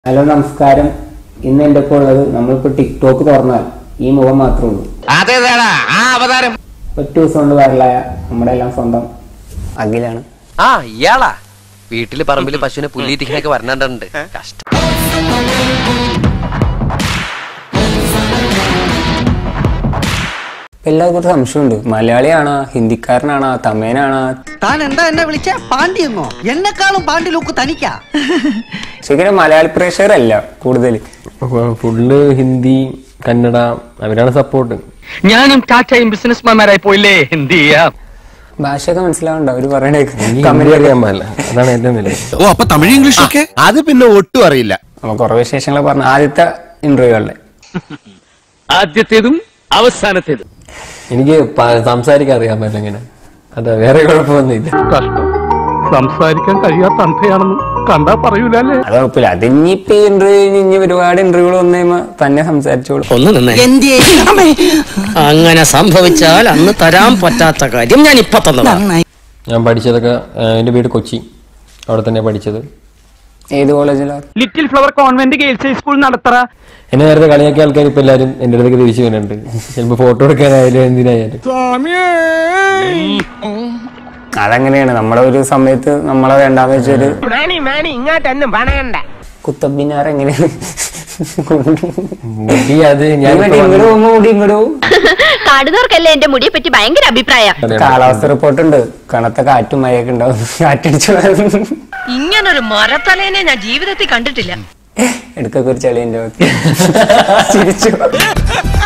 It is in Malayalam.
ഹലോ നമസ്കാരം ഇന്ന് എൻ്റെ ഒപ്പം ഉള്ളത് നമ്മളിപ്പോൾ ടിക്ടോക്ക് തുറന്നാൽ ഈ മുഖം മാത്രമേ ഉള്ളൂ അതേതാടാ ആ അവതാരം ഒറ്റ ദിവസം കൊണ്ട് വൈറലായ നമ്മുടെ എല്ലാം സ്വന്തം അഖിലാണ് ആ ഇയാളാ വീട്ടില് പറമ്പില് പശുവിനെ പുല്ലിറ്റിക്കാനൊക്കെ വരണണ്ടുണ്ട് കഷ്ടം ഇപ്പൊ എല്ലാവർക്കും ഒരു സംശയമുണ്ട് മലയാളിയാണോ ഹിന്ദിക്കാരനാണോ തമിഴനാണോ താൻ എന്താ എന്നെ വിളിച്ച പാണ്ഡ്യെന്നോ എന്നെക്കാളും പാണ്ഡ്യ ലുക്ക് തനിക്കാ ശരിക്കും മലയാളി പ്രേക്ഷകരല്ല കൂടുതൽ ഫുള്ള് ഹിന്ദി കന്നഡ അവരാണ് സപ്പോർട്ട് ഞാനും ടാറ്റയും ബിസിനസ്മാൻമാരായി പോയില്ലേ എന്ത് ചെയ്യാം ഭാഷയൊക്കെ മനസ്സിലാവണ്ട അവര് പറയണേക്ക് എനിക്ക് കമന്റ് ഹിന്ദി അറിയാൻ പാടില്ല അതാണ് ഏറ്റവും വലിയ ഓ അപ്പൊ തമിഴ് ഇംഗ്ലീഷ് ഒക്കെ അത് പിന്നെ ഒട്ടും അറിയില്ല നമ്മൾ കുറെ വിശേഷങ്ങൾ പറഞ്ഞ ആദ്യത്തെ ഇന്റർവ്യൂകളിലെ ആദ്യത്തേതും അവസാനത്തേതും എനിക്ക് പ- സംസാരിക്കാൻ അറിയാൻ പറ്റില്ല ഇങ്ങനെ അതാ വേറെ കുഴപ്പമൊന്നുമില്ല കഷ്ടം സംസാരിക്കാൻ കഴിയാത്ത അന്ധയാണെന്ന് കണ്ടാ പറയൂലല്ലേ അത് കുഴപ്പമില്ല അത് ഇനിയിപ്പോ ഈ ഇന്റർവ്യൂ ഇനി ഒരുപാട് ഇന്റർവ്യൂകൾ വന്നു കഴിയുമ്പോ തന്നെ സംസാരിച്ചോളൂ ഒന്ന് നിന്നേ എന്തേ അങ്ങനെ സംഭവിച്ചാൽ അന്ന് തരാൻ പറ്റാത്ത കാര്യം ഞാൻ ഇപ്പൊ തന്നതാ നന്നായി ഞാൻ പഠിച്ചതൊക്കെ ആ, എൻ്റെ വീട് കൊച്ചി അവിടെ തന്നെ പഠിച്ചത് ഏത് കോളേജിലാണ് Little Flower Convent Girls high school നടത്തറ എന്നെ നേരത്തെ കളിയാക്കിയ ആൾക്കാർ ഇപ്പൊ എല്ലാവരും എൻ്റെ അടുത്തേക്ക് തിരിച്ചു വരുന്നുണ്ട് ചിലപ്പോൾ ഫോട്ടോ എടുക്കാനായാലും എന്തിനായാലും അതങ്ങനെയാണ് നമ്മളെ ഒരു സമയത്ത് നമ്മളെ വേണ്ടാന്ന് വെച്ചൊരു കുത്തബിനാർ എങ്ങനെയാണ് മുടി അത് ഞാൻ ഇങ്ങോട്ട് ഇങ്ങോട്ട് പോകുമ്പോ കൂടി ഇങ്ങോട്ട് പോകും കാണുന്നവർക്കല്ലേ എന്റെ മുടിയെ പറ്റി ഭയങ്കര അഭിപ്രായം കാലാവസ്ഥ റിപ്പോർട്ട് ഉണ്ട് കനത്ത കാറ്റും മഴയൊക്കെ ഉണ്ടാവും കാറ്റടിച്ചു ഇങ്ങനൊരു മരത്തലേനെ ഞാൻ ജീവിതത്തിൽ കണ്ടിട്ടില്ല എടുക്കൊക്കെ ഒരു ചെളിന്റെ ചിരിച്ചു